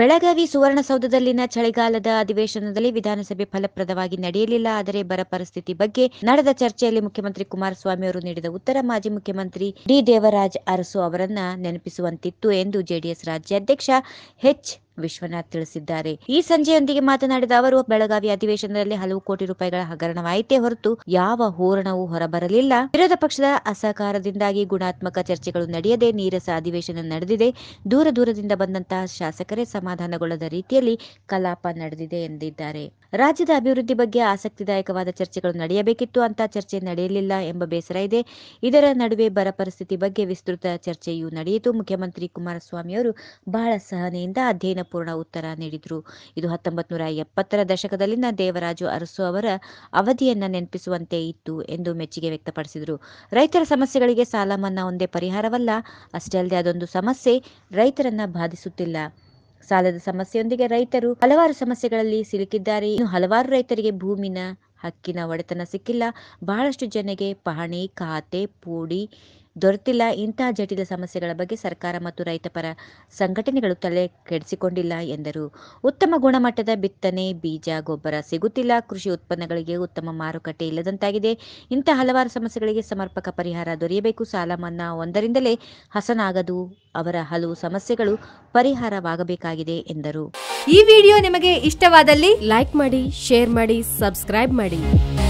ಬೆಳಗಾವಿ ಸುವರ್ಣಸೌಧದಲ್ಲಿನ ಚಳಿಗಾಲದ ಅಧಿವೇಶನದಲ್ಲಿ ವಿಧಾನಸಭೆ ಫಲಪ್ರದವಾಗಿ ನಡೆಯಲಿಲ್ಲ ಆದರೆ ಬರ ಪರಿಸ್ಥಿತಿ ಬಗ್ಗೆ ನಡೆದ ಚರ್ಚೆಯಲ್ಲಿ ಮುಖ್ಯಮಂತ್ರಿ ಕುಮಾರಸ್ವಾಮಿ ಅವರು ನೀಡಿದ ಉತ್ತರ ಮಾಜಿ ಮುಖ್ಯಮಂತ್ರಿ ಡಿ ದೇವರಾಜ್ ಅರಸು ಅವರನ್ನ ನೆನಪಿಸುವಂತಿತ್ತು ಎಂದು ಜೆಡಿಎಸ್ ರಾಜ್ಯಾಧ್ಯಕ್ಷ ಎಚ್ ವಿಶ್ವನಾಥ್ ತಿಳಿಸಿದ್ದಾರೆ ಈ ಸಂಜೆಯೊಂದಿಗೆ ಮಾತನಾಡಿದ ಅವರು ಬೆಳಗಾವಿ ಅಧಿವೇಶನದಲ್ಲಿ ಹಲವು ಕೋಟಿ ರೂಪಾಯಿಗಳ ಹಗರಣವಾಯಿತೇ ಹೊರತು ಯಾವ ಹೂರಣವೂ ಹೊರಬರಲಿಲ್ಲ ವಿರೋಧ ಪಕ್ಷದ ಅಸಹಕಾರದಿಂದಾಗಿ ಗುಣಾತ್ಮಕ ಚರ್ಚೆಗಳು ನಡೆಯದೆ ನೀರಸ ಅಧಿವೇಶನ ನಡೆದಿದೆ ದೂರ ದೂರದಿಂದ ಬಂದಂತಹ ಶಾಸಕರೇ ಸಮಾಧಾನಗೊಳ್ಳದ ರೀತಿಯಲ್ಲಿ ಕಲಾಪ ನಡೆದಿದೆ ಎಂದಿದ್ದಾರೆ ರಾಜ್ಯದ ಅಭಿವೃದ್ಧಿ ಬಗ್ಗೆ ಆಸಕ್ತಿದಾಯಕವಾದ ಚರ್ಚೆಗಳು ನಡೆಯಬೇಕಿತ್ತು ಅಂತ ಚರ್ಚೆ ನಡೆಯಲಿಲ್ಲ ಎಂಬ ಬೇಸರ ಇದೆ ಇದರ ನಡುವೆ ಬರ ಪರಿಸ್ಥಿತಿ ಬಗ್ಗೆ ವಿಸ್ತೃತ ಚರ್ಚೆಯೂ ನಡೆಯಿತು ಮುಖ್ಯಮಂತ್ರಿ ಕುಮಾರಸ್ವಾಮಿ ಅವರು ಬಹಳ ಸಹನೆಯಿಂದ ಅಧ್ಯಯನಪೂರ್ಣ ಉತ್ತರ ನೀಡಿದ್ರು ಇದು ಹತ್ತೊಂಬತ್ತು ನೂರ ಎಪ್ಪತ್ತರ ದಶಕದಲ್ಲಿನ ದೇವರಾಜು ಅರಸು ಅವರ ಅವಧಿಯನ್ನ ನೆನಪಿಸುವಂತೆ ಇತ್ತು ಎಂದು ಮೆಚ್ಚುಗೆ ವ್ಯಕ್ತಪಡಿಸಿದರು ರೈತರ ಸಮಸ್ಯೆಗಳಿಗೆ ಸಾಲ ಮನ್ನಾ ಒಂದೇ ಪರಿಹಾರವಲ್ಲ ಅಷ್ಟೇ ಅಲ್ಲದೆ ಅದೊಂದು ಸಮಸ್ಯೆ ರೈತರನ್ನ ಬಾಧಿಸುತ್ತಿಲ್ಲ ಸಾಲದ ಸಮಸ್ಯೆಯೊಂದಿಗೆ ರೈತರು ಹಲವಾರು ಸಮಸ್ಯೆಗಳಲ್ಲಿ ಸಿಲುಕಿದ್ದಾರೆ ಇನ್ನು ಹಲವಾರು ರೈತರಿಗೆ ಭೂಮಿನ ಹಕ್ಕಿನ ಒಡೆತನ ಸಿಕ್ಕಿಲ್ಲ ಬಹಳಷ್ಟು ಜನಗೆ ಪಹಣಿ ಖಾತೆ ಪೂಡಿ ದೊರೆತಿಲ್ಲ ಇಂತಹ ಜಟಿಲ ಸಮಸ್ಯೆಗಳ ಬಗ್ಗೆ ಸರ್ಕಾರ ಮತ್ತು ರೈತಪರ ಸಂಘಟನೆಗಳು ತಲೆ ಕೆಡಿಸಿಕೊಂಡಿಲ್ಲ ಎಂದರು ಉತ್ತಮ ಗುಣಮಟ್ಟದ ಬಿತ್ತನೆ ಬೀಜ ಗೊಬ್ಬರ ಸಿಗುತ್ತಿಲ್ಲ ಕೃಷಿ ಉತ್ಪನ್ನಗಳಿಗೆ ಉತ್ತಮ ಮಾರುಕಟ್ಟೆ ಇಲ್ಲದಂತಾಗಿದೆ ಇಂಥ ಹಲವಾರು ಸಮಸ್ಯೆಗಳಿಗೆ ಸಮರ್ಪಕ ಪರಿಹಾರ ದೊರೆಯಬೇಕು ಸಾಲ ಮನ್ನಾ ಒಂದರಿಂದಲೇ ಹಸನಾಗದು ಅವರ ಹಲವು ಸಮಸ್ಯೆಗಳು ಪರಿಹಾರವಾಗಬೇಕಾಗಿದೆ ಎಂದರು ಈ ವಿಡಿಯೋ ನಿಮಗೆ ಇಷ್ಟವಾದಲ್ಲಿ ಲೈಕ್ ಮಾಡಿ ಶೇರ್ ಮಾಡಿ ಸಬ್ಸ್ಕ್ರೈಬ್ ಮಾಡಿ